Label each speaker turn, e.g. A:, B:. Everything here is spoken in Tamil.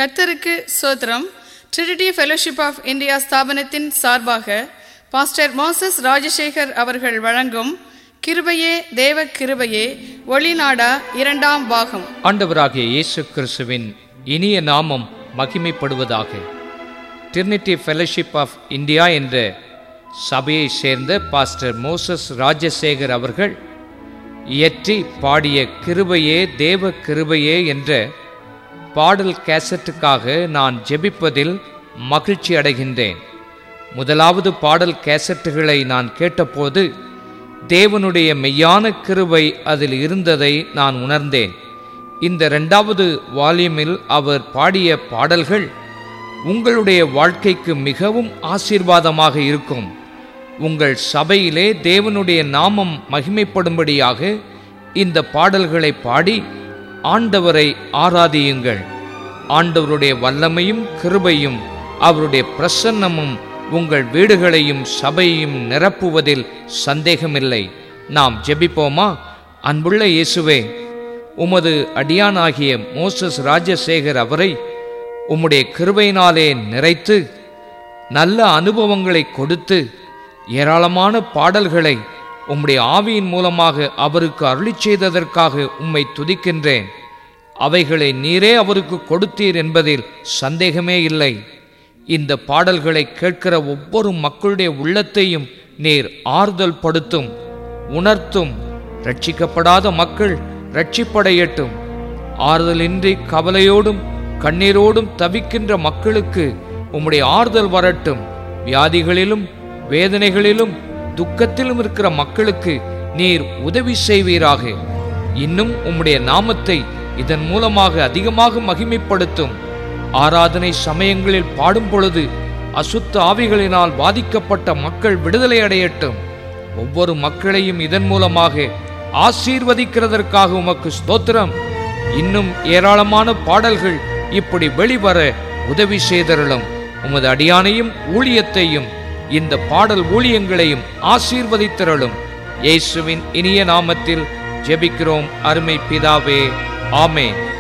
A: கர்த்தருக்கு சோத்திரம் ட்ரினிட்டி ஃபெலோஷிப் ஆஃப் இந்தியா ஸ்தாபனத்தின் சார்பாக பாஸ்டர் மோசஸ் ராஜசேகர் அவர்கள் வழங்கும் கிருபையே தேவ கிருபையே ஒளிநாடா இரண்டாம் பாகம்
B: ஆண்டவராகிய இயேசு கிறிஸ்துவின் இனிய நாமம் மகிமைப்படுவதாக டிரினிட்டி ஃபெலோஷிப் ஆஃப் இந்தியா என்ற சபையை சேர்ந்த பாஸ்டர் மோசஸ் ராஜசேகர் அவர்கள் இயற்றி பாடிய கிருபையே தேவ கிருபையே என்ற பாடல் கேசட்டுக்காக நான் ஜெபிப்பதில் மகிழ்ச்சி அடைகின்றேன் முதலாவது பாடல் கேசட்டுகளை நான் கேட்டபோது தேவனுடைய மெய்யான கிருபை அதில் இருந்ததை நான் உணர்ந்தேன் இந்த இரண்டாவது வால்யூமில் அவர் பாடிய பாடல்கள் உங்களுடைய வாழ்க்கைக்கு மிகவும் ஆசீர்வாதமாக இருக்கும் உங்கள் சபையிலே தேவனுடைய நாமம் மகிமைப்படும்படியாக இந்த பாடல்களை பாடி ஆண்டவரை ஆராதியுங்கள் ஆண்டவருடைய வல்லமையும் கிருபையும் அவருடைய பிரசன்னமும் உங்கள் வீடுகளையும் சபையையும் நிரப்புவதில் சந்தேகமில்லை நாம் ஜெபிப்போமா அன்புள்ள இயேசுவே உமது அடியானாகிய மோசஸ் ராஜசேகர் அவரை உம்முடைய கிருபையினாலே நிறைத்து நல்ல அனுபவங்களை கொடுத்து ஏராளமான பாடல்களை உம்முடைய ஆவியின் மூலமாக அவருக்கு அருளிச் செய்ததற்காக உம்மை துதிக்கின்றேன் அவைகளை நீரே அவருக்கு கொடுத்தீர் என்பதில் சந்தேகமே இல்லை இந்த பாடல்களை கேட்கிற ஒவ்வொரு மக்களுடைய உள்ளத்தையும் நீர் ஆறுதல் படுத்தும் உணர்த்தும் ரட்சிக்கப்படாத மக்கள் ரட்சிப்படையட்டும் ஆறுதலின்றி கவலையோடும் கண்ணீரோடும் தவிக்கின்ற மக்களுக்கு உம்முடைய ஆறுதல் வரட்டும் வியாதிகளிலும் வேதனைகளிலும் துக்கத்திலும் இருக்கிற மக்களுக்கு நீர் உதவி செய்வீராக இன்னும் உம்முடைய நாமத்தை இதன் மூலமாக அதிகமாக மகிமைப்படுத்தும் ஆராதனை சமயங்களில் பாடும் பொழுது அசுத்த ஆவிகளினால் பாதிக்கப்பட்ட மக்கள் விடுதலை அடையட்டும் ஒவ்வொரு மக்களையும் இதன் மூலமாக ஆசீர்வதிக்கிறதற்காக உமக்கு ஸ்தோத்திரம் இன்னும் ஏராளமான பாடல்கள் இப்படி வெளிவர உதவி செய்தருளும் உமது அடியானையும் ஊழியத்தையும் இந்த பாடல் ஊழியங்களையும் ஆசீர்வதித்தருளும் இயேசுவின் இனிய நாமத்தில் ஜெபிக்கிறோம் அருமை பிதாவே ஆமென்